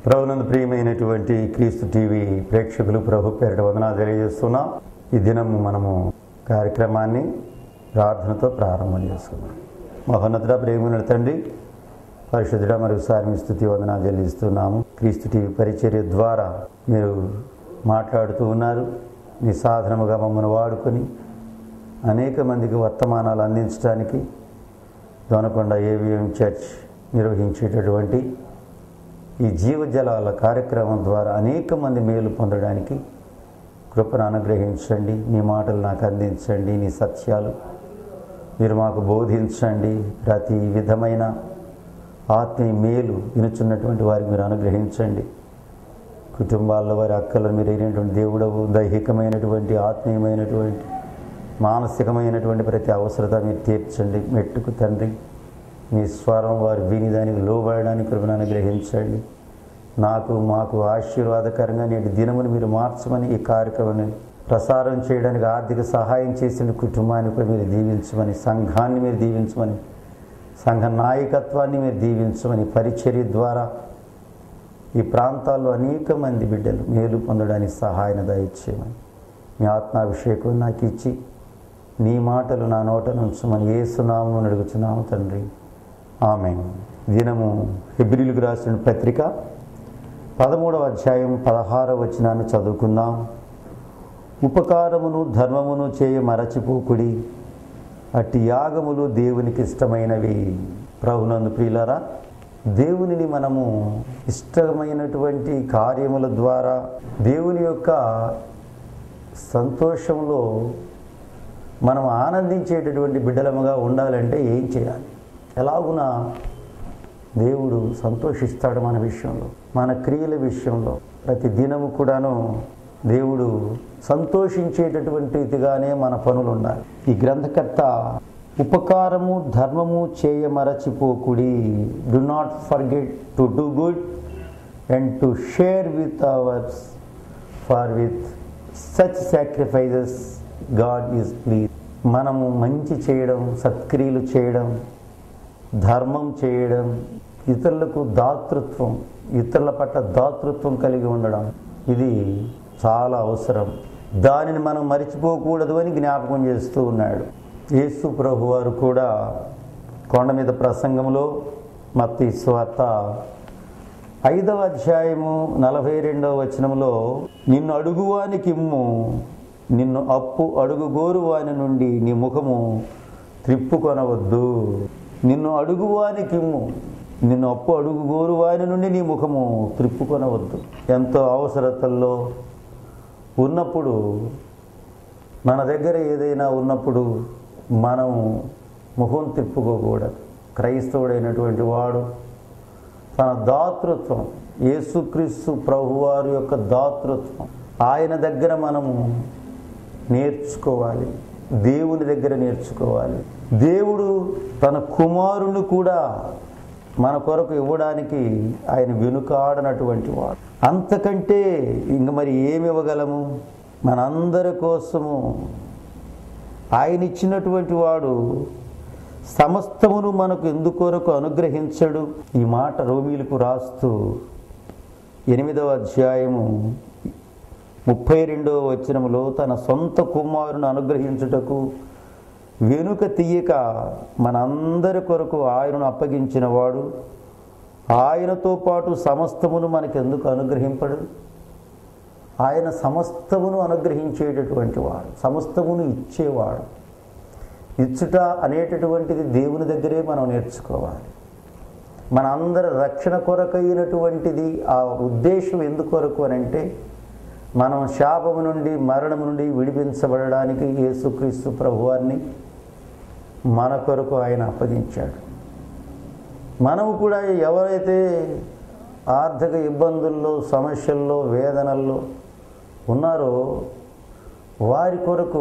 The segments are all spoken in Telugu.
ప్రభునందు ప్రియమైనటువంటి క్రీస్తు టీవీ ప్రేక్షకులు ప్రభు పేరిట వందనాలు తెలియజేస్తున్నాం ఈ దినం మనము కార్యక్రమాన్ని ప్రార్థనతో ప్రారంభం చేసుకున్నాం మహోన్నతుడ ప్రేమ తండ్రి పరిశుద్ధుడ మరోసారి మీ స్థుతి వందనాలు చెల్లిస్తున్నాము క్రీస్తు టీవీ పరిచర్య ద్వారా మీరు మాట్లాడుతూ ఉన్నారు మీ సాధనముగా మమ్మల్ని వాడుకొని అనేక మందికి వర్తమానాలు అందించడానికి దోనకొండ ఏవిఎం చర్చ్ నిర్వహించేటటువంటి ఈ జీవజలాల కార్యక్రమం ద్వారా అనేక మంది మేలు పొందడానికి కృపను అనుగ్రహించండి నీ మాటలు నాకు అందించండి నీ సత్యాలు మీరు మాకు బోధించండి ప్రతి విధమైన ఆత్మీయ మేలు వినుచున్నటువంటి వారికి మీరు అనుగ్రహించండి కుటుంబాల్లో వారి అక్కలను మీరు అయినటువంటి దేవుడవు దైహికమైనటువంటి ఆత్మీయమైనటువంటి మానసికమైనటువంటి ప్రతి అవసరత మీరు తీర్చండి మెట్టుకు తండ్రి మీ స్వరం వారు విని దానికి లోబడడానికి కృపను అనుగ్రహించండి నాకు మాకు ఆశీర్వాదకరంగా నేటి దినమును మీరు మార్చమని ఈ కార్యక్రమాన్ని ప్రసారం చేయడానికి ఆర్థిక సహాయం చేసిన కుటుంబాన్ని కూడా మీరు దీవించమని సంఘాన్ని మీరు దీవించమని సంఘ నాయకత్వాన్ని మీరు దీవించమని పరిచర్య ద్వారా ఈ ప్రాంతాల్లో అనేక మంది బిడ్డలు మేలు పొందడానికి సహాయం దయచేయమని మీ ఆత్మాభిషేకం నాకు ఇచ్చి నీ మాటలు నా నోట నుంచమని ఏ సునామం అడుగుచున్నాము తండ్రి ఆమె దినము హిబ్రిలకు రాసిన పత్రిక పదమూడవ అధ్యాయం పదహారవ వచనాన్ని చదువుకుందాం ఉపకారమును ధర్మమును చేయ మరచిపోకుడి అట్టి యాగములు దేవునికి ఇష్టమైనవి ప్రభునందు ప్రియులరా దేవునిని మనము ఇష్టమైనటువంటి కార్యముల ద్వారా దేవుని యొక్క సంతోషంలో మనం ఆనందించేటటువంటి బిడ్డలముగా ఉండాలంటే ఏం చేయాలి ఎలాగున దేవుడు సంతోషిస్తాడు మన విషయంలో మన క్రియల విషయంలో ప్రతి దినము కూడాను దేవుడు సంతోషించేటటువంటి రీతిగానే మన పనులు ఉండాలి ఈ గ్రంథకర్త ఉపకారము ధర్మము చేయ మరచిపోకుడి do not forget to do good and to share with others for with such sacrifices God is please మనము మంచి చేయడం సత్క్రియలు చేయడం ధర్మం చేయడం ఇతరులకు దాతృత్వం ఇతరుల పట్ల దాతృత్వం కలిగి ఉండడం ఇది చాలా అవసరం దానిని మనం మరిచిపోకూడదు అని జ్ఞాపకం చేస్తూ ఉన్నాడు యేసు ప్రభు వారు కూడా కొండ మీద ప్రసంగంలో మత్తి స్వార్త ఐదవ అధ్యాయము నలభై రెండవ వచనంలో నిన్ను అడుగువానికి ఇమ్ము నిన్ను అప్పు అడుగుగోరు వాని నుండి నీ ముఖము త్రిప్పుకొనవద్దు నిన్ను అడుగువానికి ఇమ్ము నిన్ను అప్పు అడుగుగోరు వాని నుండి నీ ముఖము త్రిప్పుకొనవద్దు ఎంతో అవసరతల్లో ఉన్నప్పుడు మన దగ్గర ఏదైనా ఉన్నప్పుడు మనం ముఖం తిప్పుకోకూడదు క్రైస్తవుడైనటువంటి వాడు తన దాతృత్వం యేసుక్రీస్తు ప్రభువారి యొక్క దాతృత్వం ఆయన దగ్గర మనము నేర్చుకోవాలి దేవుని దగ్గర నేర్చుకోవాలి దేవుడు తన కుమారుని కూడా మన కొరకు ఇవ్వడానికి ఆయన వెనుకాడనటువంటి వాడు అంతకంటే ఇంక మరి ఏమి ఇవ్వగలము మనందరి కోసము ఆయన ఇచ్చినటువంటి వాడు సమస్తమును మనకు ఎందుకొరకు అనుగ్రహించడు ఈ మాట రోమీలకు రాస్తూ ఎనిమిదవ అధ్యాయము ముప్పై రెండవ వచనములో తన సొంత కుమారుని అనుగ్రహించుటకు వెనుక తీయక మనందరి కొరకు ఆయనను అప్పగించిన వాడు ఆయనతో పాటు సమస్తమును మనకెందుకు అనుగ్రహింపడు ఆయన సమస్తమును అనుగ్రహించేటటువంటి వాడు సమస్తమును ఇచ్చేవాడు ఇచ్చుట అనేటటువంటిది దేవుని దగ్గరే మనం నేర్చుకోవాలి మన అందరి రక్షణ కొరకైనటువంటిది ఆ ఉద్దేశం ఎందుకొరకు అని అంటే మనం శాపము నుండి మరణము నుండి విడిపించబడడానికి యేసుక్రీస్తు ప్రభువారిని మన కొరకు ఆయన అప్పగించాడు మనము కూడా ఎవరైతే ఆర్థిక ఇబ్బందుల్లో సమస్యల్లో వేదనల్లో ఉన్నారో వారి కొరకు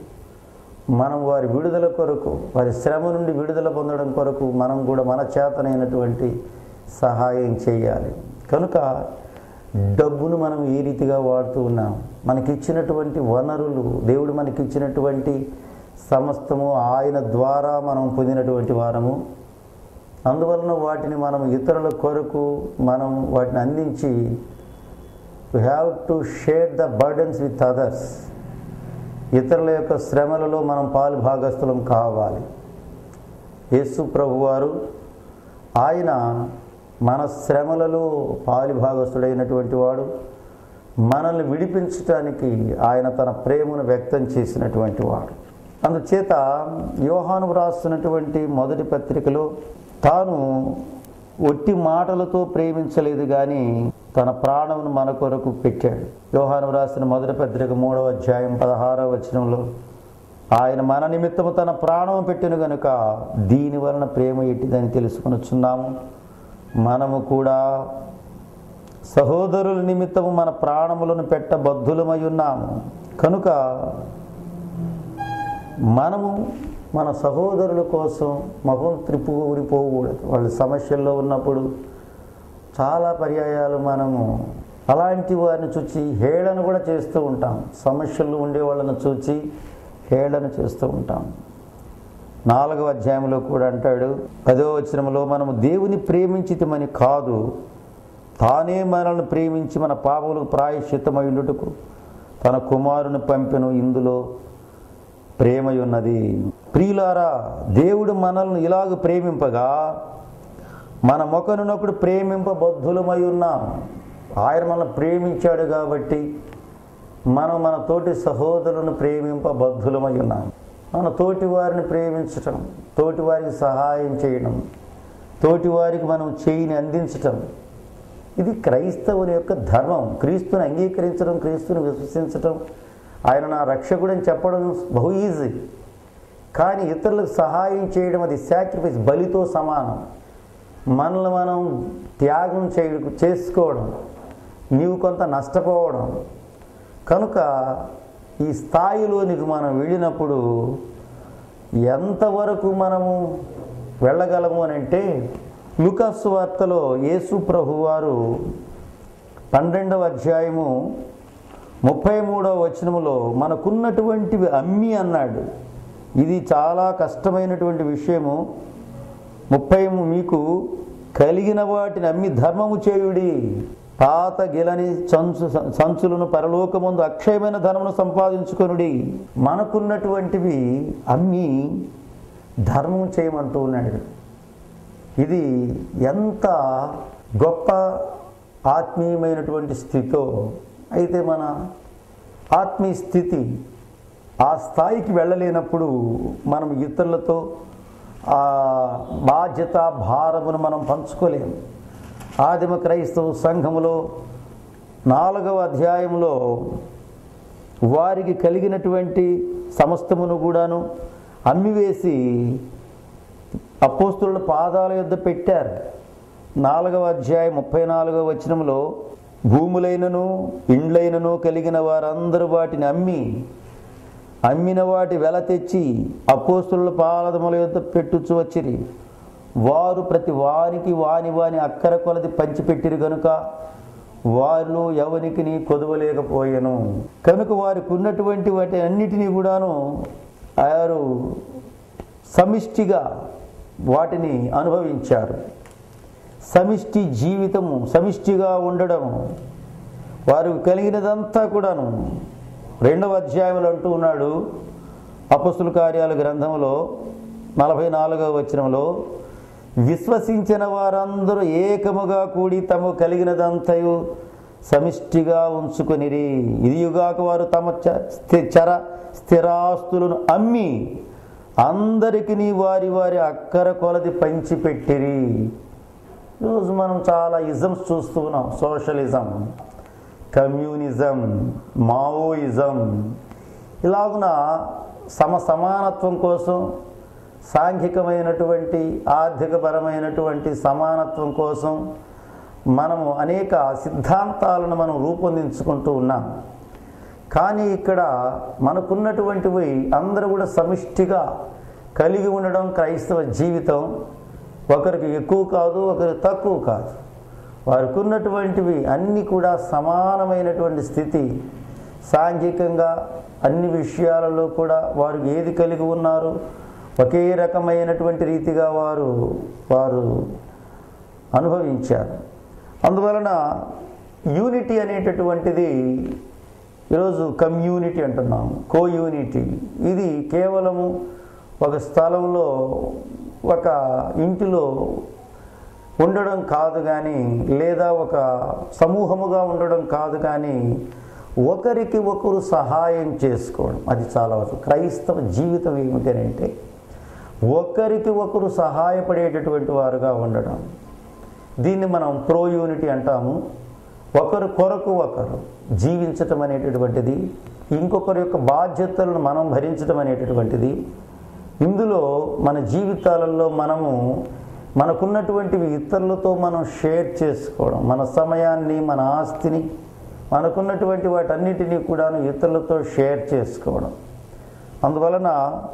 మనం వారి విడుదల కొరకు వారి శ్రమ నుండి విడుదల పొందడం కొరకు మనం కూడా మన చేతనైనటువంటి సహాయం చేయాలి కనుక డబ్బును మనం ఏ రీతిగా వాడుతూ ఉన్నాం మనకిచ్చినటువంటి వనరులు దేవుడు మనకిచ్చినటువంటి సమస్తము ఆయన ద్వారా మనం పొందినటువంటి వారము అందువలన వాటిని మనం ఇతరుల కొరకు మనం వాటిని అందించి we have to share the burdens with others ఇతరుల యొక్క శ్రమలలో మనం పాలు భాగస్థులం కావాలి యేసు ప్రభువారు ఆయన మన శ్రమలలో పాలిభాగస్తుడైనటువంటి వాడు మనల్ని విడిపించటానికి ఆయన తన ప్రేమను వ్యక్తం చేసినటువంటి వాడు అందుచేత యోహాను వ్రాస్తున్నటువంటి మొదటి పత్రికలో తాను ఒట్టి మాటలతో ప్రేమించలేదు కానీ తన ప్రాణమును మన కొరకు పెట్టాడు యోహాను వ్రాసిన మొదటి పత్రిక మూడవ అధ్యాయం పదహారవ వచనంలో ఆయన మన నిమిత్తము తన ప్రాణం పెట్టిన గనుక దీని వలన ప్రేమ ఎట్టిదని తెలుసుకొనుచున్నాము మనము కూడా సహోదరుల నిమిత్తము మన ప్రాణములను పెట్టబద్ధులమై ఉన్నాము కనుక మనము మన సహోదరుల కోసం మొహం త్రిప్పుకూడిపోకూడదు వాళ్ళు సమస్యల్లో ఉన్నప్పుడు చాలా పర్యాయాలు మనము అలాంటి వారిని చూచి హేళన కూడా చేస్తూ ఉంటాం సమస్యల్లో ఉండే వాళ్ళని చూచి హేళన చేస్తూ ఉంటాం నాలుగవ అధ్యాయంలో కూడా అంటాడు పదో వచనంలో మనము దేవుని ప్రేమించితమని కాదు తానే మనల్ని ప్రేమించి మన పాపములకు ప్రాయశ్చిత్తమై ఉండుటకు తన కుమారుని పంపెను ఇందులో ప్రేమ ఉన్నది ప్రియులారా దేవుడు మనల్ని ఇలాగ ప్రేమింపగా మన మొకనునొకడు ప్రేమింపబద్ధులమై ఉన్నాం ఆయన మనల్ని ప్రేమించాడు కాబట్టి మనం మన తోటి సహోదరులను ప్రేమింపబద్ధులమై ఉన్నాం మన తోటి వారిని ప్రేమించటం తోటి వారికి సహాయం చేయడం తోటి వారికి మనం చేయిని అందించటం ఇది క్రైస్తవుని యొక్క ధర్మం క్రీస్తుని అంగీకరించడం క్రీస్తుని విశ్వసించటం ఆయన నా రక్షకుడని చెప్పడం బహు ఈజీ కానీ ఇతరులకు సహాయం చేయడం అది సాక్రిఫైస్ బలితో సమానం మనల్ని మనం త్యాగం చేయ చేసుకోవడం నీవు కొంత నష్టపోవడం కనుక ఈ స్థాయిలోనికి మనం వెళ్ళినప్పుడు ఎంతవరకు మనము వెళ్ళగలము అని అంటే లుకాసు వార్తలో యేసు ప్రభు వారు పన్నెండవ అధ్యాయము ముప్పై మూడవ వచనములో మనకున్నటువంటివి అమ్మి అన్నాడు ఇది చాలా కష్టమైనటువంటి విషయము ముప్పై మీకు కలిగిన వాటిని అమ్మి ధర్మము చేయుడి పాత గిలని సంచు సంచులను పరలోకముందు అక్షయమైన ధనమును సంపాదించుకొనుడి మనకున్నటువంటివి అమ్మి ధర్మం చేయమంటూ ఉన్నాడు ఇది ఎంత గొప్ప ఆత్మీయమైనటువంటి స్థితో అయితే మన ఆత్మీయ స్థితి ఆ స్థాయికి వెళ్ళలేనప్పుడు మనం ఇతరులతో ఆ బాధ్యత భారమును మనం పంచుకోలేము ఆదిమ క్రైస్తవ సంఘములో నాలుగవ అధ్యాయంలో వారికి కలిగినటువంటి సమస్తమును కూడాను అమ్మివేసి అపోస్తుల పాదాల యొద్ద పెట్టారు నాలుగవ అధ్యాయం ముప్పై నాలుగవ వచనంలో భూములైనను ఇండ్లైనను కలిగిన వారందరూ వాటిని అమ్మి అమ్మిన వాటి వెల తెచ్చి అపోస్తుల పాదముల యొద్ద పెట్టుచు వచ్చిరి వారు ప్రతి వారికి వాని వాని అక్కర కొలది పంచిపెట్టిరు గనుక వారిలో ఎవరికి నీ కొదవలేకపోయాను కనుక వారికి ఉన్నటువంటి వాటి అన్నిటినీ కూడాను వారు సమిష్టిగా వాటిని అనుభవించారు సమిష్టి జీవితము సమిష్టిగా ఉండడము వారు కలిగినదంతా కూడాను రెండవ అధ్యాయంలో అంటూ ఉన్నాడు అపస్తుల కార్యాల గ్రంథంలో నలభై నాలుగవ వచనంలో విశ్వసించిన వారందరూ ఏకముగా కూడి తమ కలిగినదంతయు సమిష్టిగా ఉంచుకొనిరి ఇదియుగాక వారు తమ చ- స్థి- చర స్థిరాస్తులను అమ్మి అందరికి వారి వారి అక్కర కొలది పంచిపెట్టిరి ఈరోజు మనం చాలా ఇజమ్స్ చూస్తూ ఉన్నాం సోషలిజం కమ్యూనిజం మావోయిజం ఇలాగున సమ సమానత్వం కోసం సాంఘికమైనటువంటి ఆర్థికపరమైనటువంటి సమానత్వం కోసం మనము అనేక సిద్ధాంతాలను మనం రూపొందించుకుంటూ ఉన్నాం కానీ ఇక్కడ మనకున్నటువంటివి అందరూ కూడా సమిష్టిగా కలిగి ఉండడం క్రైస్తవ జీవితం ఒకరికి ఎక్కువ కాదు ఒకరికి తక్కువ కాదు వారికి ఉన్నటువంటివి అన్నీ కూడా సమానమైనటువంటి స్థితి సాంఘికంగా అన్ని విషయాలలో కూడా వారు ఏది కలిగి ఉన్నారు ఒకే రకమైనటువంటి రీతిగా వారు వారు అనుభవించారు అందువలన యూనిటీ అనేటటువంటిది ఈరోజు కమ్యూనిటీ అంటున్నాము కో యూనిటీ ఇది కేవలము ఒక స్థలంలో ఒక ఇంటిలో ఉండడం కాదు కానీ లేదా ఒక సమూహముగా ఉండడం కాదు కానీ ఒకరికి ఒకరు సహాయం చేసుకోవడం అది చాలా అవసరం క్రైస్తవ జీవితం ఏమిటి అని అంటే ఒకరికి ఒకరు సహాయపడేటటువంటి వారుగా ఉండడం దీన్ని మనం ప్రో యూనిటీ అంటాము ఒకరు కొరకు ఒకరు జీవించటం అనేటటువంటిది ఇంకొకరి యొక్క బాధ్యతలను మనం భరించడం అనేటటువంటిది ఇందులో మన జీవితాలలో మనము మనకున్నటువంటివి ఇతరులతో మనం షేర్ చేసుకోవడం మన సమయాన్ని మన ఆస్తిని మనకున్నటువంటి వాటన్నిటినీ కూడాను ఇతరులతో షేర్ చేసుకోవడం అందువలన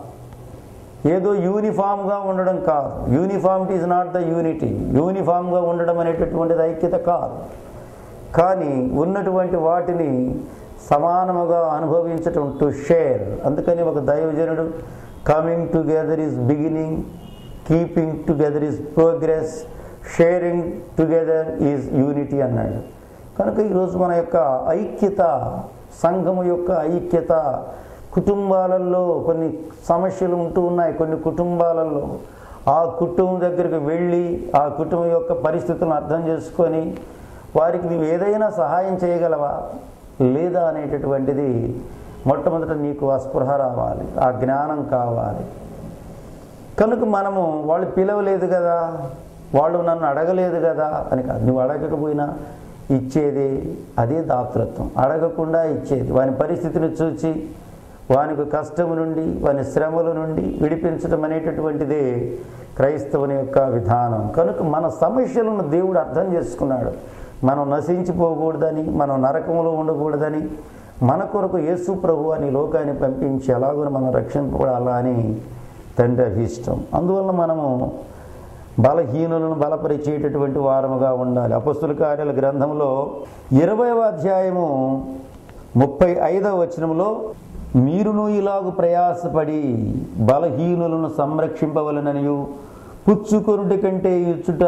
ఏదో యూనిఫామ్గా ఉండడం కాదు uniformity is not the unity యూనిఫామ్గా ఉండడం అనేటటువంటిది ఐక్యత కాదు కానీ ఉన్నటువంటి వాటిని సమానముగా అనుభవించటం టు షేర్ అందుకని ఒక దైవజనుడు coming together is beginning keeping together is progress sharing together is unity అన్నాడు కనుక ఈరోజు మన యొక్క ఐక్యత సంఘము యొక్క ఐక్యత కుటుంబాలలో కొన్ని సమస్యలు ఉంటూ ఉన్నాయి కొన్ని కుటుంబాలలో ఆ కుటుంబం దగ్గరికి వెళ్ళి ఆ కుటుంబం యొక్క పరిస్థితులను అర్థం చేసుకొని వారికి నువ్వు ఏదైనా సహాయం చేయగలవా లేదా అనేటటువంటిది మొట్టమొదట నీకు ఆ స్పృహ రావాలి ఆ జ్ఞానం కావాలి కనుక మనము వాళ్ళు పిలవలేదు కదా వాళ్ళు నన్ను అడగలేదు కదా అని కాదు నువ్వు అడగకపోయినా ఇచ్చేది అదే దాతృత్వం అడగకుండా ఇచ్చేది వాని పరిస్థితిని చూచి వానికి కష్టము నుండి వాని శ్రమల నుండి విడిపించడం అనేటటువంటిదే క్రైస్తవుని యొక్క విధానం కనుక మన సమస్యలను దేవుడు అర్థం చేసుకున్నాడు మనం నశించిపోకూడదని మనం నరకములో ఉండకూడదని మన కొరకు యేసు ప్రభు అని లోకాన్ని పంపించి ఎలాగో మనం రక్షింపబడాలా అని తండ్రి అభిష్టం అందువల్ల మనము బలహీనులను బలపరిచేటటువంటి వారముగా ఉండాలి అపస్తుల కార్యాల గ్రంథంలో ఇరవైవ అధ్యాయము ముప్పై ఐదవ వచనంలో మీరును ఇలాగు ప్రయాసపడి బలహీనులను సంరక్షింపవలననియు పుచ్చుకొనుటి కంటే ఇచ్చుట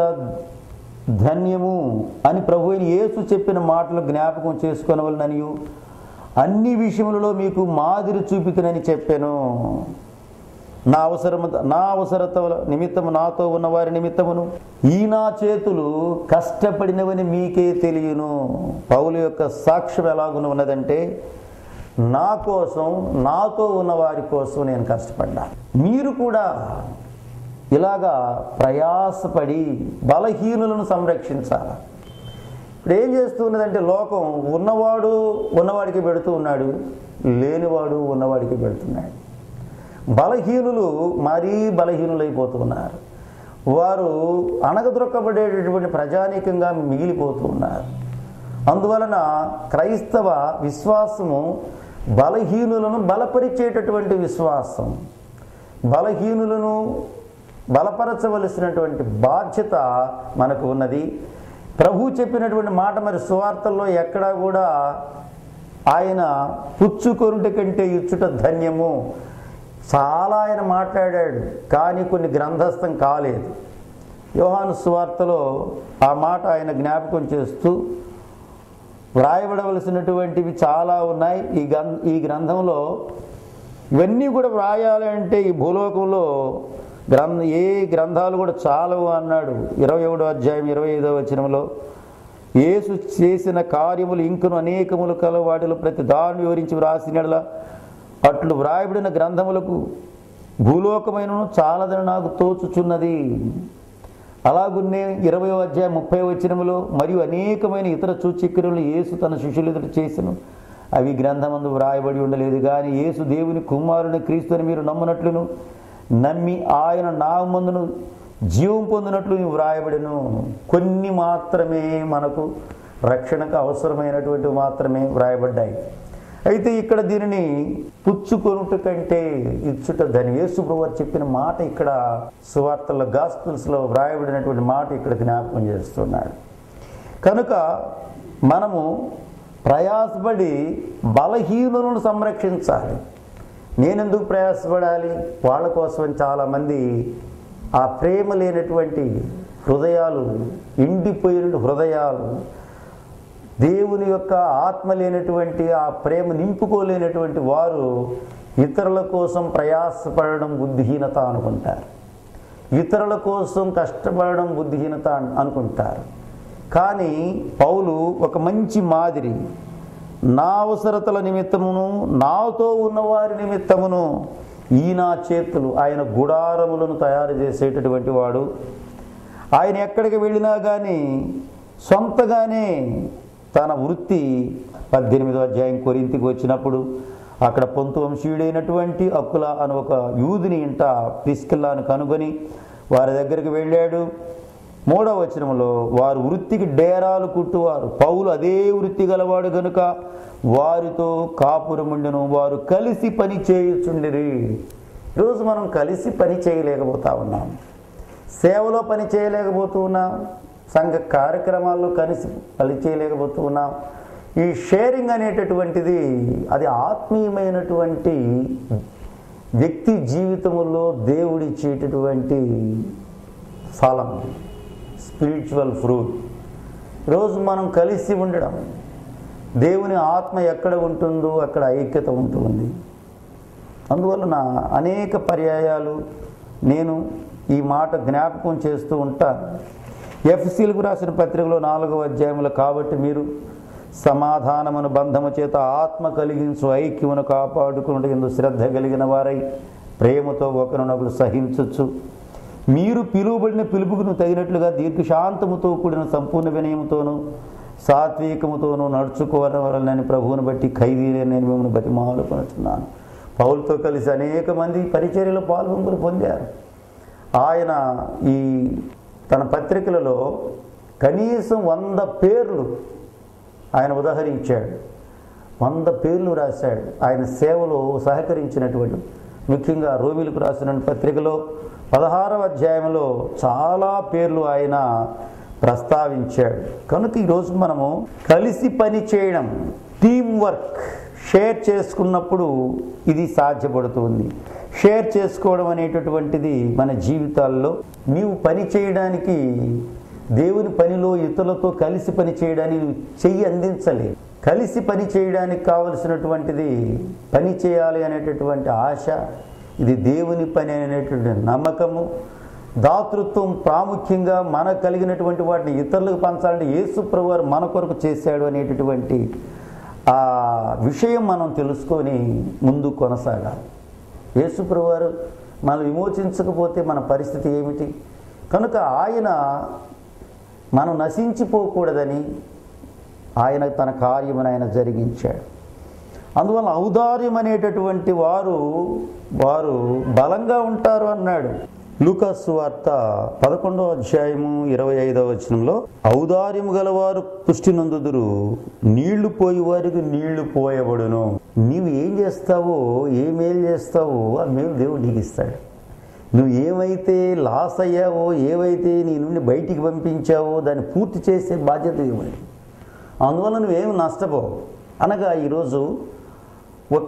ధన్యము అని ప్రభు అయిన యేసు చెప్పిన మాటలు జ్ఞాపకం చేసుకొనవలననియు అన్ని విషయములలో మీకు మాదిరి చూపితునని చెప్పాను నా అవసరము నా అవసరత నిమిత్తము నాతో ఉన్న వారి నిమిత్తమును ఈ నా చేతులు కష్టపడినవని మీకే తెలియను పౌలు యొక్క సాక్ష్యం ఎలాగున ఉన్నదంటే నా కోసం నాతో ఉన్న వారి కోసం నేను కష్టపడ్డా మీరు కూడా ఇలాగా ప్రయాసపడి బలహీనులను సంరక్షించాలి ఇప్పుడు ఏం చేస్తున్నదంటే లోకం ఉన్నవాడు ఉన్నవాడికి పెడుతూ ఉన్నాడు లేనివాడు ఉన్నవాడికి పెడుతున్నాడు బలహీనులు మరీ బలహీనులైపోతున్నారు వారు అణగదొక్కబడేటటువంటి ప్రజానీకంగా మిగిలిపోతూ ఉన్నారు అందువలన క్రైస్తవ విశ్వాసము బలహీనులను బలపరిచేటటువంటి విశ్వాసం బలహీనులను బలపరచవలసినటువంటి బాధ్యత మనకు ఉన్నది ప్రభు చెప్పినటువంటి మాట మరి సువార్తల్లో ఎక్కడా కూడా ఆయన పుచ్చుకొనుట కంటే ఇచ్చుట ధన్యము చాలా ఆయన మాట్లాడాడు కానీ కొన్ని గ్రంథస్థం కాలేదు యోహాను సువార్తలో ఆ మాట ఆయన జ్ఞాపకం చేస్తూ వ్రాయబడవలసినటువంటివి చాలా ఉన్నాయి ఈ గ్రం ఈ గ్రంథంలో ఇవన్నీ కూడా వ్రాయాలి అంటే ఈ భూలోకంలో గ్రంథ ఏ గ్రంథాలు కూడా చాలవు అన్నాడు ఇరవై ఒకటో అధ్యాయం ఇరవై ఐదో వచనంలో యేసు చేసిన కార్యములు ఇంకను అనేకములు కల వాటిలో ప్రతి దాన్ని వివరించి వ్రాసినలా అట్లు వ్రాయబడిన గ్రంథములకు భూలోకమైనను చాలదని నాకు తోచుచున్నది అలాగున్నే ఇరవై అధ్యాయం ముప్పై వచనములో మరియు అనేకమైన ఇతర సూచిక్రియలు యేసు తన శిష్యులు ఎదుట చేసను అవి గ్రంథమందు వ్రాయబడి ఉండలేదు కానీ యేసు దేవుని కుమారుని క్రీస్తుని మీరు నమ్మునట్లును నమ్మి ఆయన నామందును జీవం పొందినట్లు వ్రాయబడిను కొన్ని మాత్రమే మనకు రక్షణకు అవసరమైనటువంటివి మాత్రమే వ్రాయబడ్డాయి అయితే ఇక్కడ దీనిని పుచ్చుకొనుట కంటే ఇచ్చుట ధని యేసు ప్రభువారు చెప్పిన మాట ఇక్కడ సువార్తల్లో గాస్పుల్స్లో వ్రాయబడినటువంటి మాట ఇక్కడ జ్ఞాపకం చేస్తున్నాడు కనుక మనము ప్రయాసపడి బలహీనులను సంరక్షించాలి నేనెందుకు ప్రయాసపడాలి వాళ్ళ కోసం చాలామంది ఆ ప్రేమ లేనటువంటి హృదయాలు ఎండిపోయిన హృదయాలు దేవుని యొక్క ఆత్మ లేనటువంటి ఆ ప్రేమ నింపుకోలేనటువంటి వారు ఇతరుల కోసం ప్రయాసపడడం బుద్ధిహీనత అనుకుంటారు ఇతరుల కోసం కష్టపడడం బుద్ధిహీనత అన్- అనుకుంటారు కానీ పౌలు ఒక మంచి మాదిరి నా అవసరతల నిమిత్తమును నాతో ఉన్నవారి నిమిత్తమును ఈ నా చేతులు ఆయన గుడారములను తయారు చేసేటటువంటి వాడు ఆయన ఎక్కడికి వెళ్ళినా కానీ సొంతగానే తన వృత్తి పద్దెనిమిదో అధ్యాయం కొరింతికి వచ్చినప్పుడు అక్కడ పొంతు వంశీయుడైనటువంటి అక్కుల అని ఒక యూదుని ఇంట పిస్కిల్లాను కనుగొని వారి దగ్గరికి వెళ్ళాడు మూడవ వచనంలో వారు వృత్తికి డేరాలు కుట్టువారు పౌలు అదే వృత్తి గలవాడు గనుక వారితో కాపురముండెను వారు కలిసి పని చేయుచుండిరి ఈరోజు మనం కలిసి పని చేయలేకపోతా ఉన్నాం సేవలో పని చేయలేకపోతూ ఉన్నాం సంఘ కార్యక్రమాల్లో కలిసి పని చేయలేకపోతూ ఉన్నాం ఈ షేరింగ్ అనేటటువంటిది అది ఆత్మీయమైనటువంటి వ్యక్తి జీవితంలో దేవుడిచ్చేటటువంటి ఫలం స్పిరిచువల్ ఫ్రూట్ రోజు మనం కలిసి ఉండడం దేవుని ఆత్మ ఎక్కడ ఉంటుందో అక్కడ ఐక్యత ఉంటుంది అందువలన అనేక పర్యాయాలు నేను ఈ మాట జ్ఞాపకం చేస్తూ ఉంటాను ఎఫ్సీలకు రాసిన పత్రికలో నాలుగవ అధ్యాయములు కాబట్టి మీరు సమాధానమును బంధము చేత ఆత్మ కలిగించు ఐక్యమును కాపాడుకున్నట్టు ఎందు శ్రద్ధ కలిగిన వారై ప్రేమతో ఒకరినొకరు సహించచ్చు మీరు పిలువబడిన పిలుపుకును తగినట్లుగా దీర్ఘశాంతముతో కూడిన సంపూర్ణ వినయముతోనూ సాత్వికముతోనూ నడుచుకోవాలని ప్రభువుని బట్టి ఖైదీలే నేను మిమ్మల్ని బతిమాలుకొనుచున్నాను పౌలతో కలిసి అనేక మంది పరిచర్యలో పాల్గొంపులు పొందారు ఆయన ఈ తన పత్రికలలో కనీసం వంద పేర్లు ఆయన ఉదాహరించాడు వంద పేర్లు రాశాడు ఆయన సేవలో సహకరించినటువంటి ముఖ్యంగా రోమిలకు రాసిన పత్రికలో పదహారవ అధ్యాయంలో చాలా పేర్లు ఆయన ప్రస్తావించాడు కనుక ఈరోజు మనము కలిసి పని చేయడం టీం వర్క్ షేర్ చేసుకున్నప్పుడు ఇది సాధ్యపడుతుంది షేర్ చేసుకోవడం అనేటటువంటిది మన జీవితాల్లో నీవు పని చేయడానికి దేవుని పనిలో ఇతరులతో కలిసి పని చేయడానికి నువ్వు చెయ్యి అందించలే కలిసి పని చేయడానికి కావలసినటువంటిది పని చేయాలి అనేటటువంటి ఆశ ఇది దేవుని పని అనేటువంటి నమ్మకము దాతృత్వం ప్రాముఖ్యంగా మనకు కలిగినటువంటి వాటిని ఇతరులకు పంచాలంటే యేసు ప్రభువారు మన కొరకు చేశాడు అనేటటువంటి ఆ విషయం మనం తెలుసుకొని ముందు కొనసాగాలి యేసు ప్రభువారు మనం విమోచించకపోతే మన పరిస్థితి ఏమిటి కనుక ఆయన మనం నశించిపోకూడదని ఆయన తన కార్యమును ఆయన జరిగించాడు అందువల్ల ఔదార్యం అనేటటువంటి వారు వారు బలంగా ఉంటారు అన్నాడు లూకాసు వార్త పదకొండవ అధ్యాయము ఇరవై ఐదవ వచనంలో ఔదార్యము గలవారు పుష్టి నందుదురు నీళ్లు పోయి వారికి నీళ్లు పోయబడును నీవు ఏం చేస్తావో ఏ మేలు చేస్తావో ఆ మేలు దేవుడు నీకు ఇస్తాడు నువ్వు ఏమైతే లాస్ అయ్యావో ఏవైతే నీ నుండి బయటికి పంపించావో దాన్ని పూర్తి చేసే బాధ్యత ఇవ్వండి అందువల్ల నువ్వేం నష్టపోవు అనగా ఈరోజు ఒక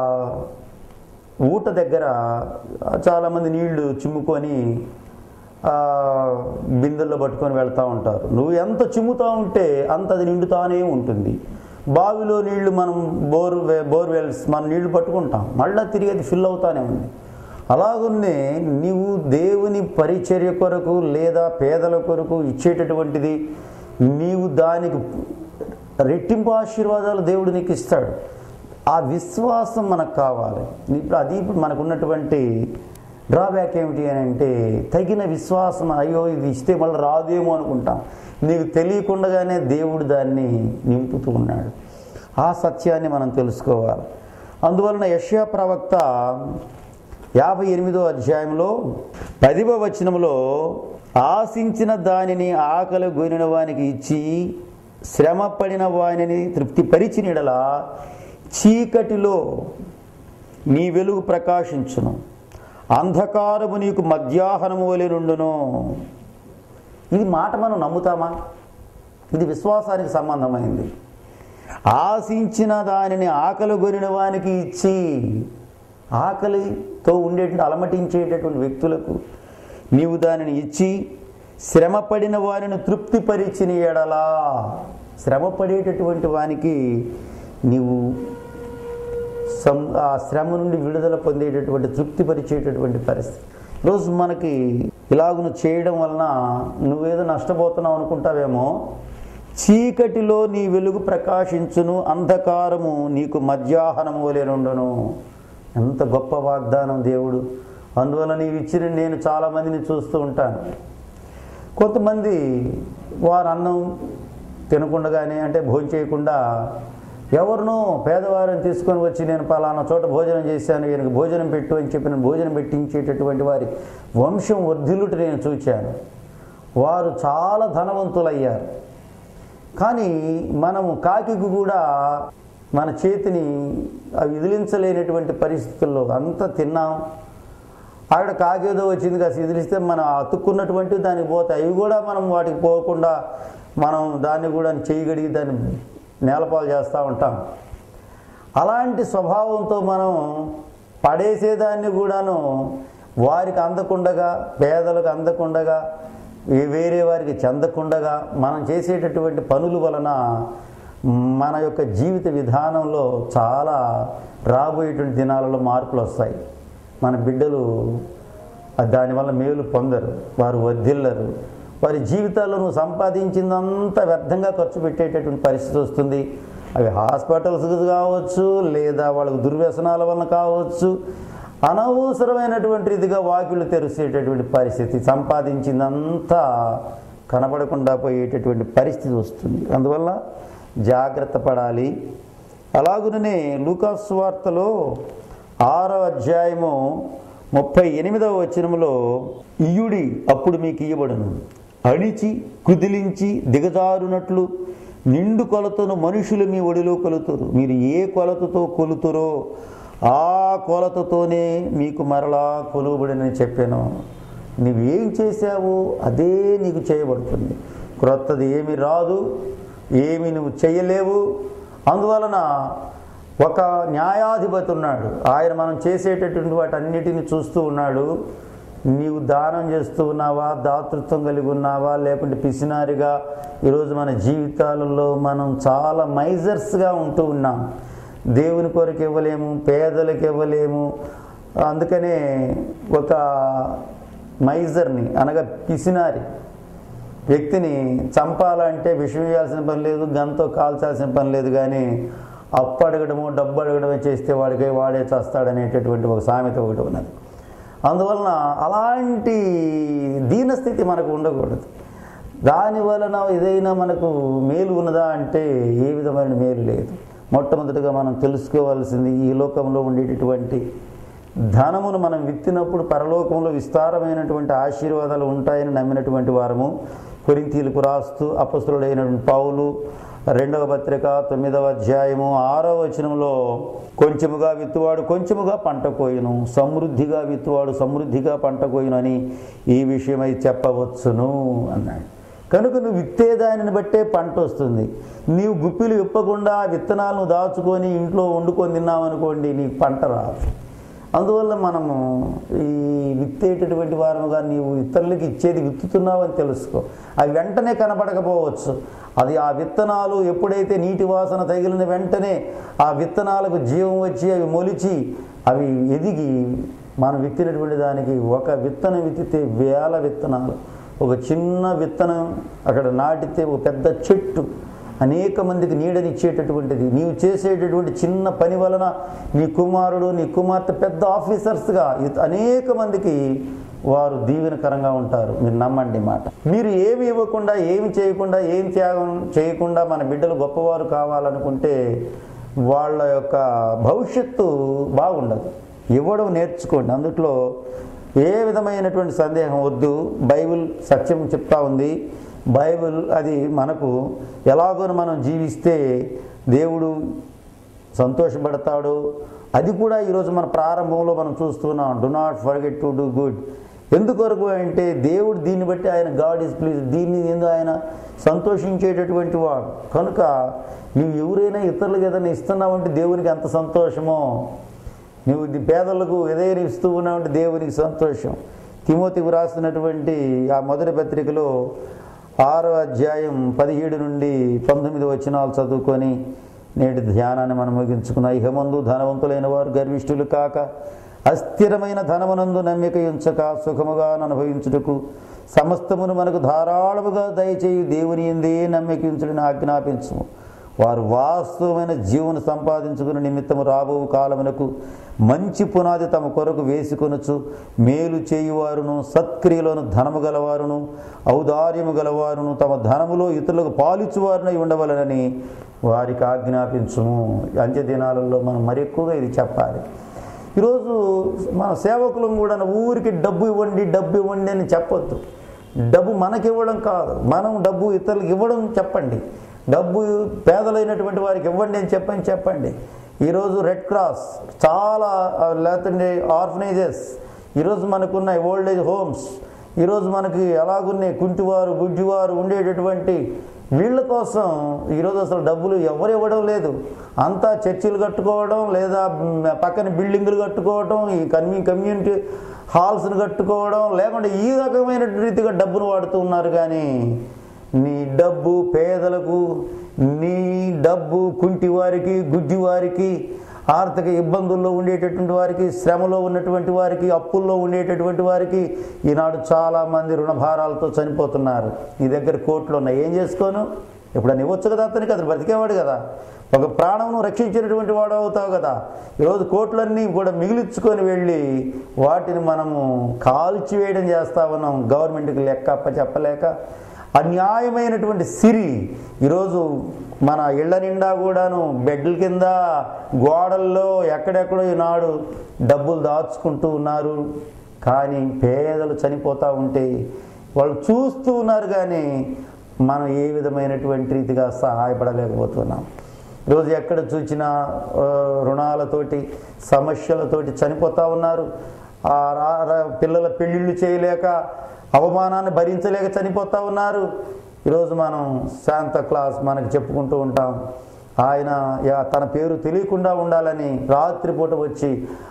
ఊట దగ్గర చాలామంది నీళ్లు చిమ్ముకొని ఆ, బిందెల్లో పట్టుకొని వెళ్తూ ఉంటారు నువ్వు ఎంత చిమ్ముతూ ఉంటే అంత అది నిండుతానే ఉంటుంది బావిలో నీళ్లు మనం బోర్ బోర్వెల్స్ మనం నీళ్లు పట్టుకుంటాం మళ్ళీ తిరిగి అది ఫిల్ అవుతానే ఉంది అలాగున్నే నీవు దేవుని పరిచర్య కొరకు లేదా పేదల కొరకు ఇచ్చేటటువంటిది నీవు దానికి రెట్టింపు ఆశీర్వాదాలు దేవుడు నీకు ఇస్తాడు ఆ విశ్వాసం మనకు కావాలి ఇప్పుడు అది ఇప్పుడు మనకు ఉన్నటువంటి డ్రాబ్యాక్ ఏమిటి అని అంటే తగిన విశ్వాసం అయ్యో ఇది ఇస్తే మళ్ళీ రాదేమో అనుకుంటాం నీకు తెలియకుండానే దేవుడు దాన్ని నింపుతూ ఉన్నాడు ఆ సత్యాన్ని మనం తెలుసుకోవాలి అందువలన యష్యా ప్రవక్త యాభై ఎనిమిదో అధ్యాయంలో పదివ వచనంలో ఆశించిన దానిని ఆకలి గొనిన వానికి ఇచ్చి శ్రమ పడిన వానిని తృప్తిపరిచినడలా చీకటిలో నీ వెలుగు ప్రకాశించును అంధకారము నీకు మధ్యాహ్నము వలె నుండును ఇది మాట మనం నమ్ముతామా ఇది విశ్వాసానికి సంబంధమైంది ఆశించిన దానిని ఆకలి గొనిన వానికి ఇచ్చి ఆకలితో ఉండేటువంటి అలమటించేటటువంటి వ్యక్తులకు నీవు దానిని ఇచ్చి శ్రమపడిన వారిని తృప్తిపరిచిన ఎడలా శ్రమపడేటటువంటి వానికి నీవు సం ఆ శ్రమ నుండి విడుదల పొందేటటువంటి తృప్తిపరిచేటటువంటి పరిస్థితి రోజు మనకి ఇలాగును చేయడం వలన నువ్వేదో నష్టపోతున్నావు అనుకుంటావేమో చీకటిలో నీ వెలుగు ప్రకాశించును అంధకారము నీకు మధ్యాహ్నము వలె నుండును ఎంత గొప్ప వాగ్దానం దేవుడు అందువల్ల నీవు ఇచ్చిన నేను చాలామందిని చూస్తూ ఉంటాను కొంతమంది వారు అన్నం తినకుండగానే అంటే భోజనం చేయకుండా ఎవరినో పేదవారిని తీసుకొని వచ్చి నేను పలానా చోట భోజనం చేశాను ఈయనకు భోజనం పెట్టు అని చెప్పి నేను భోజనం పెట్టించేటటువంటి వారి వంశం వర్ధిల్లుట నేను చూచాను వారు చాలా ధనవంతులయ్యారు కానీ మనము కాకికి కూడా మన చేతిని అవి విదిలించలేనటువంటి పరిస్థితుల్లో అంత తిన్నాం ఆవిడ కాకేదో వచ్చింది కాసి విదిలిస్తే మనం అతుక్కున్నటువంటి దానికి పోతాయి అవి కూడా మనం వాటికి పోకుండా మనం దాన్ని కూడా చేయగలిగి దాన్ని నేలపాలు చేస్తూ ఉంటాం అలాంటి స్వభావంతో మనం పడేసేదాన్ని కూడాను వారికి అందకుండగా పేదలకు అందకుండగా ఏ- వేరే వారికి చెందకుండగా మనం చేసేటటువంటి పనుల వలన మన యొక్క జీవిత విధానంలో చాలా రాబోయేటువంటి దినాలలో మార్పులు వస్తాయి మన బిడ్డలు ఆ దానివల్ల మేలు పొందరు వారు వర్ధిల్లరు వారి జీవితాల్లో నువ్వు సంపాదించిందంతా వ్యర్థంగా ఖర్చు పెట్టేటటువంటి పరిస్థితి వస్తుంది అవి హాస్పిటల్స్ కావచ్చు లేదా వాళ్ళకు దుర్వ్యసనాల వలన కావచ్చు అనవసరమైనటువంటి రీతిగా వాకిళ్ళు తెరిచేటటువంటి పరిస్థితి సంపాదించిందంతా కనపడకుండా పోయేటటువంటి పరిస్థితి వస్తుంది అందువల్ల జాగ్రత్త పడాలి అలాగుననే లూకాస్ వార్తలో ఆరో అధ్యాయము ముప్పై ఎనిమిదవ వచనములో ఇయుడి అప్పుడు మీకు ఇయ్యబడును అణిచి కుదిలించి దిగజారునట్లు నిండు కొలతను మనుషులు మీ ఒడిలో కొలుతురు మీరు ఏ కొలతతో కొలుతురో ఆ కొలతతోనే మీకు మరలా కొలువబడినని చెప్పాను నువ్వేం చేశావో అదే నీకు చేయబడుతుంది క్రొత్తది ఏమి రాదు ఏమి నువ్వు చేయలేవు అందువలన ఒక న్యాయాధిపతి ఉన్నాడు ఆయన మనం చేసేటటువంటి వాటన్నిటిని చూస్తూ ఉన్నాడు నీవు దానం చేస్తూ ఉన్నావా దాతృత్వం కలిగి ఉన్నావా లేకుంటే పిసినారిగా ఈరోజు మన జీవితాలలో మనం చాలా మైజర్స్గా ఉంటూ ఉన్నాం దేవుని కొరకు ఇవ్వలేము పేదలకు ఇవ్వలేము అందుకనే ఒక మైజర్ని అనగా పిసినారి వ్యక్తిని చంపాలంటే విషం వేయాల్సిన పని లేదు గంతో కాల్చాల్సిన పని లేదు కానీ అప్పు అడగడము డబ్బు అడగడమే చేస్తే వాడికి వాడే చేస్తాడనేటటువంటి ఒక సామెత ఒకటి ఉన్నది అందువలన అలాంటి దీనస్థితి మనకు ఉండకూడదు దాని వలన ఏదైనా మనకు మేలు ఉన్నదా అంటే ఏ విధమైన మేలు లేదు మొట్టమొదటిగా మనం తెలుసుకోవాల్సింది ఈ లోకంలో ఉండేటటువంటి ధనమును మనం విత్తినప్పుడు పరలోకంలో విస్తారమైనటువంటి ఆశీర్వాదాలు ఉంటాయని నమ్మినటువంటి వారము కొరింతీలకు రాస్తూ అపస్తుడైనటువంటి పౌలు రెండవ పత్రిక తొమ్మిదవ అధ్యాయము ఆరవ వచనంలో కొంచెముగా విత్తువాడు కొంచెముగా పంట కోయును సమృద్ధిగా విత్తువాడు సమృద్ధిగా పంట కోయును అని ఈ విషయమై చెప్పవచ్చును అన్నాడు కనుక నువ్వు విత్తే దానిని బట్టే పంట వస్తుంది నీవు గుప్పిలు విప్పకుండా ఆ విత్తనాలను దాచుకొని ఇంట్లో వండుకొని తిన్నామనుకోండి నీకు పంట రాదు అందువల్ల మనము ఈ విత్తేటటువంటి వారముగా నీవు ఇతరులకు ఇచ్చేది విత్తుతున్నావు అని తెలుసుకో అవి వెంటనే కనపడకపోవచ్చు అది ఆ విత్తనాలు ఎప్పుడైతే నీటి వాసన తగిలిన వెంటనే ఆ విత్తనాలకు జీవం వచ్చి అవి మొలిచి అవి ఎదిగి మనం విత్తినటువంటి దానికి ఒక విత్తనం విత్తితే వేల విత్తనాలు ఒక చిన్న విత్తనం అక్కడ నాటితే ఒక పెద్ద చెట్టు అనేక మందికి నీడనిచ్చేటటువంటిది నీవు చేసేటటువంటి చిన్న పని వలన నీ కుమారుడు నీ కుమార్తె పెద్ద ఆఫీసర్స్గా ఇత- అనేక మందికి వారు దీవెనకరంగా ఉంటారు మీరు నమ్మండి ఈ మాట మీరు ఏమి ఇవ్వకుండా ఏమి చేయకుండా ఏం త్యాగం చేయకుండా మన బిడ్డలు గొప్పవారు కావాలనుకుంటే వాళ్ళ యొక్క భవిష్యత్తు బాగుండదు ఇవ్వడం నేర్చుకోండి అందుట్లో ఏ విధమైనటువంటి సందేహం వద్దు బైబిల్ సత్యం చెప్తా ఉంది బైబిల్ అది మనకు ఎలాగో మనం జీవిస్తే దేవుడు సంతోషపడతాడు అది కూడా ఈరోజు మన ప్రారంభంలో మనం చూస్తున్నాం do not forget to do good ఎందుకొరకు అంటే దేవుడు దీన్ని బట్టి ఆయన గాడ్ ఇస్ ప్లీజ్ దీన్ని ఏందో ఆయన సంతోషించేటటువంటి వాడు కనుక నువ్వు ఎవరైనా ఇతరులకు ఏదైనా ఇస్తున్నావంటే దేవునికి ఎంత సంతోషమో నువ్వు ఇది పేదలకు ఏదైనా ఇస్తూ ఉన్నావంటే దేవునికి సంతోషం తిమోతికి రాసినటువంటి ఆ మొదటి పత్రికలో ఆరో అధ్యాయం పదిహేడు నుండి పంతొమ్మిది వచనాలు చదువుకొని నేటి ధ్యానాన్ని మనం ముగించుకున్నాం ఇహమందు ధనవంతులైన వారు గర్విష్ఠులు కాక అస్థిరమైన ధనమునందు నమ్మిక ఉంచక సుఖముగా అనుభవించుటకు సమస్తమును మనకు ధారాళముగా దయచేయి దేవుని ఎందే నమ్మిక ఉంచుడని ఆజ్ఞాపించము వారు వాస్తవమైన జీవన సంపాదించుకుని నిమిత్తము రాబో కాలమునకు మంచి పునాది తమ కొరకు వేసుకొనొచ్చు మేలు చేయువారును సత్క్రియలోను ధనము గలవారును ఔదార్యము గలవారును తమ ధనములో ఇతరులకు పాలిచువారునై ఉండవలనని వారికి ఆజ్ఞాపించుము అంత్య దినాలలో మనం మరి ఎక్కువగా ఇది చెప్పాలి ఈరోజు మన సేవకులం కూడా ఊరికి డబ్బు ఇవ్వండి డబ్బు ఇవ్వండి అని చెప్పొద్దు డబ్బు మనకి ఇవ్వడం కాదు మనం డబ్బు ఇతరులకు ఇవ్వడం చెప్పండి డబ్బు పేదలైనటువంటి వారికి ఇవ్వండి అని చెప్పని చెప్పండి ఈరోజు రెడ్ క్రాస్ చాలా ఆ, లేకపోతే ఆర్ఫనైజెస్ ఈరోజు మనకున్న ఓల్డ్ ఏజ్ హోమ్స్ ఈరోజు మనకి ఎలాగున్నాయి కుంటివారు గుడ్డివారు ఉండేటటువంటి వీళ్ళ కోసం ఈరోజు అసలు డబ్బులు ఎవరు ఇవ్వడం లేదు అంతా చర్చిలు కట్టుకోవడం లేదా మ్, పక్కన బిల్డింగులు కట్టుకోవడం ఈ కమ్యూ కమ్యూనిటీ హాల్స్ని కట్టుకోవడం లేకుంటే ఈ రకమైన రీతిగా డబ్బును వాడుతూ ఉన్నారు కానీ నీ డబ్బు పేదలకు నీ డబ్బు కుంటివారికి గుడ్డివారికి ఆర్థిక ఇబ్బందుల్లో ఉండేటటువంటి వారికి శ్రమలో ఉన్నటువంటి వారికి అప్పుల్లో ఉండేటటువంటి వారికి ఈనాడు చాలామంది రుణభారాలతో చనిపోతున్నారు నీ దగ్గర కోట్లు ఉన్నాయి ఏం చేసుకోను ఇప్పుడు అని ఇవ్వచ్చు కదా అతనికి అతను బ్రతికేవాడు కదా ఒక ప్రాణమును రక్షించినటువంటి వాడు అవుతావు కదా ఈరోజు కోట్లన్నీ కూడా మిగిలించుకొని వెళ్ళి వాటిని మనము కాల్చివేయడం చేస్తా ఉన్నాం గవర్నమెంట్కి లెక్క అప్ప చెప్పలేక అన్యాయమైనటువంటి సిరి ఈరోజు మన ఇళ్ల నిండా కూడాను బెడ్ల కింద గోడల్లో ఎక్కడెక్కడో ఈనాడు డబ్బులు దాచుకుంటూ ఉన్నారు కానీ పేదలు చనిపోతూ ఉంటే వాళ్ళు చూస్తూ ఉన్నారు కానీ మనం ఏ విధమైనటువంటి రీతిగా సహాయపడలేకపోతున్నాం ఈరోజు ఎక్కడ చూసినా ఆ, రుణాలతోటి సమస్యలతోటి చనిపోతూ ఉన్నారు ఆ రా- రా- పిల్లల పెళ్ళిళ్ళు చేయలేక అవమానాన్ని భరించలేక చనిపోతూ ఉన్నారు ఈరోజు మనం శాంత క్లాస్ మనకి చెప్పుకుంటూ ఉంటాం ఆయన యా- తన పేరు తెలియకుండా ఉండాలని రాత్రిపూట వచ్చి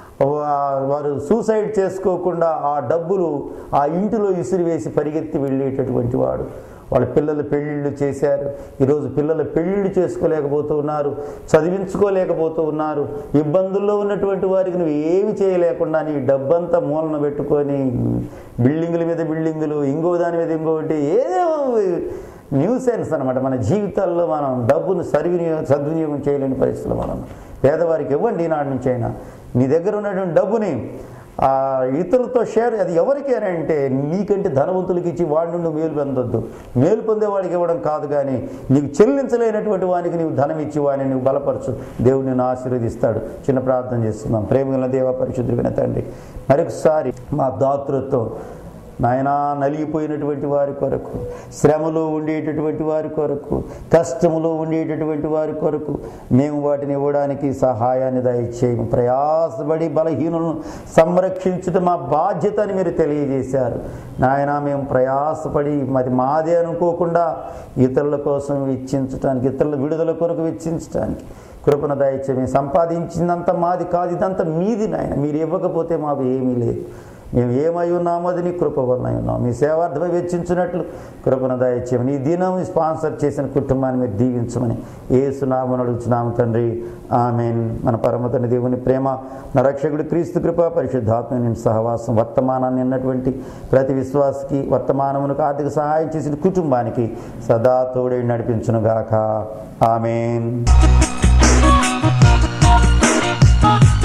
వా- వారు సూసైడ్ చేసుకోకుండా ఆ డబ్బులు ఆ ఇంటిలో ఇసిరివేసి పరిగెత్తి వెళ్ళేటటువంటి వాడు వాళ్ళ పిల్లల పెళ్ళిళ్ళు చేశారు ఈరోజు పిల్లల పెళ్ళిళ్ళు చేసుకోలేకపోతూ ఉన్నారు చదివించుకోలేకపోతూ ఉన్నారు ఇబ్బందుల్లో ఉన్నటువంటి వారికి నువ్వు ఏమి చేయలేకుండా నీ డబ్బంతా మూలన పెట్టుకొని బిల్డింగుల మీద బిల్డింగులు ఇంకో దాని మీద ఇంకొకటి ఏదో న్యూ సెన్స్ అనమాట మన జీవితాల్లో మనం డబ్బును సద్వినియోగం సద్వినియోగం చేయలేని పరిస్థితులు మనం పేదవారికి ఇవ్వండి ఈనాటి నుంచి అయినా నీ దగ్గర ఉన్నటువంటి డబ్బుని ఆ ఇతరులతో షేర్ అది ఎవరికి అని అంటే నీకంటే ధనవంతులకి ఇచ్చి వాడి నుండి మేలు పొందొద్దు మేలు పొందేవాడికి ఇవ్వడం కాదు కానీ నీకు చెల్లించలేనటువంటి వానికి నీవు ధనం ఇచ్చి వాడిని నువ్వు బలపరచు దేవుడు నిన్ను ఆశీర్వదిస్తాడు చిన్న ప్రార్థన చేస్తున్నాం ప్రేమగల దేవ పరిశుద్ధుడిన తండ్రి మరొకసారి మా దాతృత్వం నాయనా నలిగిపోయినటువంటి వారి కొరకు శ్రమలో ఉండేటటువంటి వారి కొరకు కష్టములో ఉండేటటువంటి వారి కొరకు మేము వాటిని ఇవ్వడానికి సహాయాన్ని దయచేయము ప్రయాసపడి బలహీనులను సంరక్షించడం మా బాధ్యత అని మీరు తెలియజేశారు నాయన మేము ప్రయాసపడి మరి మాదే అనుకోకుండా ఇతరుల కోసం వెచ్చించడానికి ఇతరుల విడుదల కొరకు వెచ్చించడానికి కృపణ దయచే మేము సంపాదించినంత మాది కాదు ఇదంతా మీది నాయన మీరు ఇవ్వకపోతే మాకు ఏమీ లేదు మేము ఏమై ఉన్నామో అది నీ కృప వలన ఉన్నాం మీ సేవార్థమై వెచ్చించినట్లు కృపను దయచేయమని నీ దినం స్పాన్సర్ చేసిన కుటుంబాన్ని మీరు దీవించమని ఏసునామని అడుగుతున్నాము తండ్రి ఆమెన్ మన పరమ తండ్రి దేవుని ప్రేమ నా రక్షకుడు క్రీస్తు కృప పరిశుద్ధాత్మ నేను సహవాసం వర్తమానాన్ని ఉన్నటువంటి ప్రతి విశ్వాసకి వర్తమానమునకు ఆర్థిక సహాయం చేసిన కుటుంబానికి సదా తోడై నడిపించునుగాక ఆమెన్